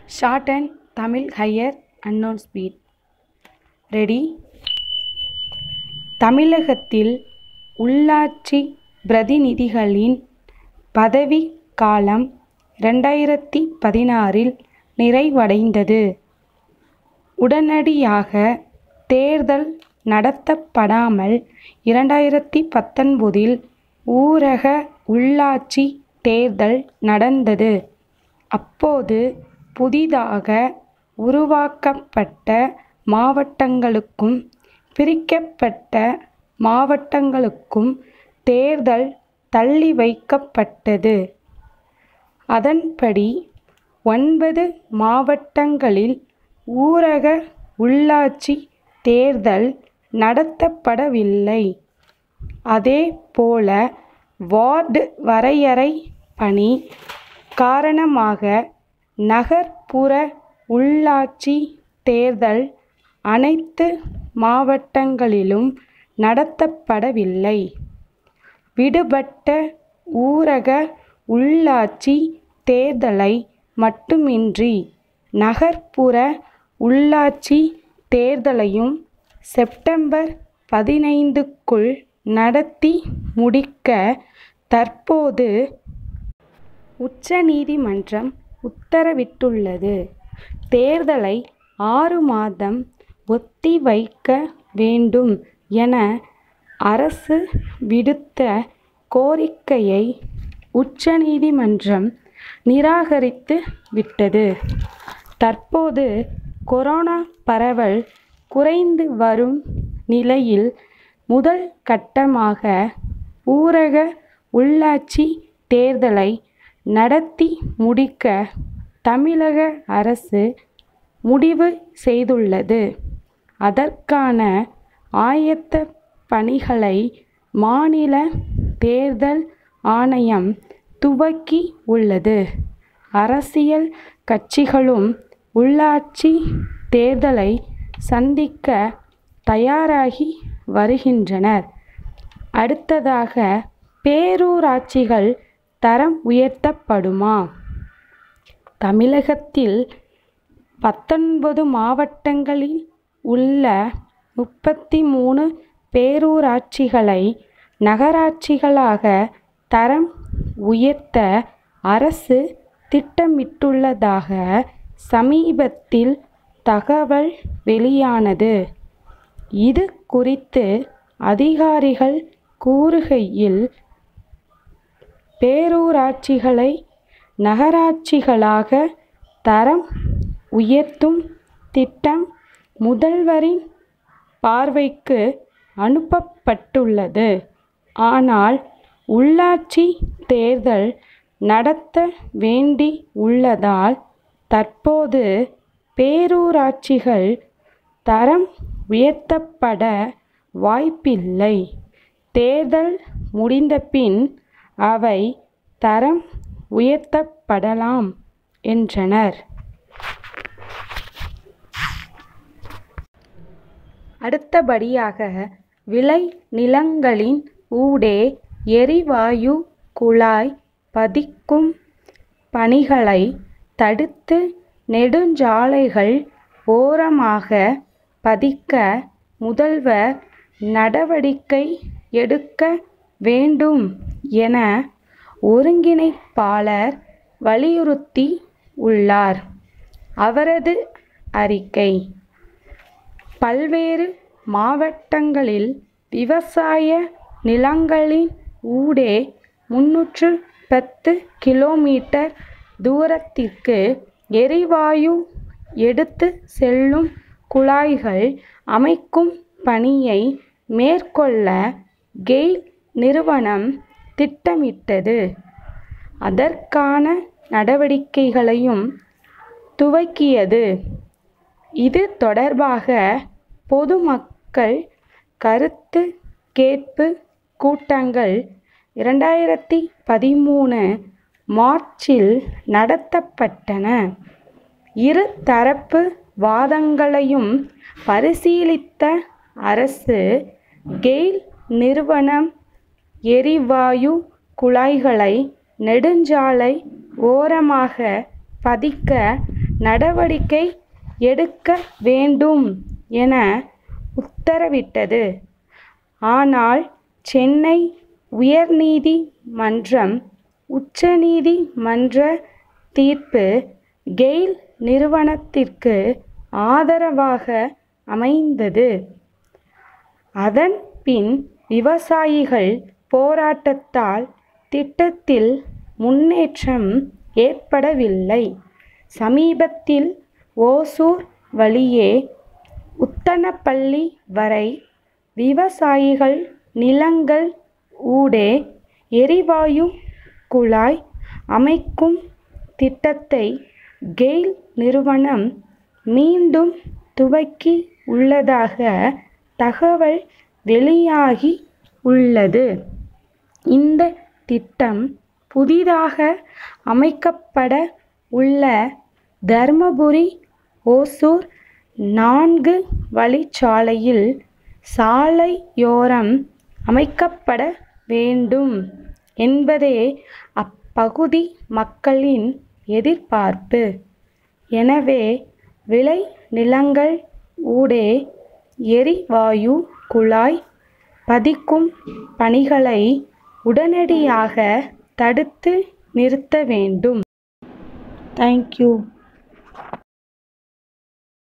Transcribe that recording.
Short and Tamil higher unknown speed ready தமிழகத்தில் உள்ளாட்சி பிரதிநிதிகளின் பதவிக் காலம் ரெண்டாயிரத்தி பதினாறில் நிறைவடைந்தது உடனடியாக தேர்தல் நடத்தப்படாமல் இரண்டாயிரத்தி பத்தொன்பதில் ஊரக உள்ளாட்சி தேர்தல் நடந்தது அப்போது புதிதாக உருவாக்கப்பட்ட மாவட்டங்களுக்கும் பிரிக்கப்பட்ட மாவட்டங்களுக்கும் தேர்தல் தள்ளி வைக்கப்பட்டது அதன்படி ஒன்பது மாவட்டங்களில் ஊரக உள்ளாட்சி தேர்தல் நடத்தப்படவில்லை அதேபோல வார்டு வரையறை பணி காரணமாக நகர்ப்புற உள்ளாட்சி தேர்தல் அனைத்து மாவட்டங்களிலும் நடத்தப்படவில்லை விடுபட்ட ஊரக உள்ளாட்சி தேர்தலை மட்டுமின்றி நகர்ப்புற உள்ளாட்சி தேர்தலையும் செப்டம்பர் பதினைந்துக்குள் நடத்தி முடிக்க தற்போது உச்சநீதிமன்றம் உத்தரவிட்டுள்ளது தேர்தலை ஆறு மாதம் ஒத்திவைக்க வேண்டும் என அரசு விடுத்த கோரிக்கையை உச்சநீதிமன்றம் நிராகரித்து விட்டது தற்போது கொரோனா பரவல் குறைந்து வரும் நிலையில் முதல் கட்டமாக ஊரக உள்ளாட்சி தேர்தலை நடத்தி முடிக்க தமிழக அரசு முடிவு செய்துள்ளது அதற்கான ஆயத்த பணிகளை மாநில தேர்தல் ஆணையம் துவக்கி உள்ளது அரசியல் கட்சிகளும் உள்ளாட்சி தேர்தலை சந்திக்க தயாராகி வருகின்றனர் அடுத்ததாக பேரூராட்சிகள் தரம் உயர்த்தப்படுமா தமிழகத்தில் பத்தொன்பது மாவட்டங்களில் உள்ள முப்பத்தி மூணு பேரூராட்சிகளை நகராட்சிகளாக தரம் உயர்த்த அரசு திட்டமிட்டுள்ளதாக சமீபத்தில் தகவல் வெளியானது இது குறித்து அதிகாரிகள் கூறுகையில் பேரூராட்சிகளை நகராட்சிகளாக தரம் உயர்த்தும் திட்டம் முதல்வரின் பார்வைக்கு அனுப்பப்பட்டுள்ளது ஆனால் உள்ளாட்சி தேர்தல் நடத்த வேண்டி உள்ளதால் தற்போது பேரூராட்சிகள் தரம் உயர்த்தப்பட வாய்ப்பில்லை தேர்தல் முடிந்தபின் அவை தரம் உயர்த்தப்படலாம் என்றனர் அடுத்தபடியாக விளை நிலங்களின் ஊடே எரிவாயு குழாய் பதிக்கும் பணிகளை தடுத்து நெடுஞ்சாலைகள் ஓரமாக பதிக்க முதல்வர் நடவடிக்கை எடுக்க வேண்டும் என ஒருங்கிணைப்பாளர் வலியுறுத்தி உள்ளார் அவரது அறிக்கை பல்வேறு மாவட்டங்களில் விவசாய நிலங்களின் ஊடே முன்னூற்று பத்து கிலோமீட்டர் தூரத்திற்கு எரிவாயு எடுத்து செல்லும் குழாய்கள் அமைக்கும் பணியை மேற்கொள்ள கெயில் நிறுவனம் திட்டமிட்டது அதற்கான நடவடிக்கைகளையும் துவக்கியது இது தொடர்பாக பொதுமக்கள் கருத்து கேட்பு கூட்டங்கள் இரண்டாயிரத்தி பதிமூணு மார்ச்சில் நடத்தப்பட்டன இரு தரப்பு வாதங்களையும் பரிசீலித்த அரசு கெயில் நிறுவனம் எரிவாயு குழாய்களை நெடுஞ்சாலை ஓரமாக பதிக்க நடவடிக்கை எடுக்க வேண்டும் என உத்தரவிட்டது. ஆனால் சென்னை உயர்நீதிமன்றம் உச்சநீதிமன்ற தீர்ப்பு கெயில் நிறுவனத்திற்கு ஆதரவாக அமைந்தது. அதன் பின் விவசாயிகள் போராட்டத்தால் திட்டத்தில் முன்னேற்றம் ஏற்படவில்லை. சமீபத்தில் ஓசூர் வழியே உத்தனப்பள்ளி வரை விவசாயிகள் நிலங்கள் ஊடே எரிவாயு குழாய் அமைக்கும் திட்டத்தை கெயில் நிறுவனம் மீண்டும் துவக்கி உள்ளதாக தகவல் வெளியாகி உள்ளது. இந்த திட்டம் புதிதாக அமைக்கப்பட உள்ள தர்மபுரி ஓசூர் நான்கு வழிச்சாலையில் சாலையோரம் அமைக்கப்பட வேண்டும் என்பதே அப்பகுதி மக்களின் எதிர்பார்ப்பு. எனவே விளை நிலங்கள் ஊடே எரிவாயு குழாய் பதிக்கும் பணிகளை உடனடியாக தடுத்து நிறுத்த வேண்டும். Thank you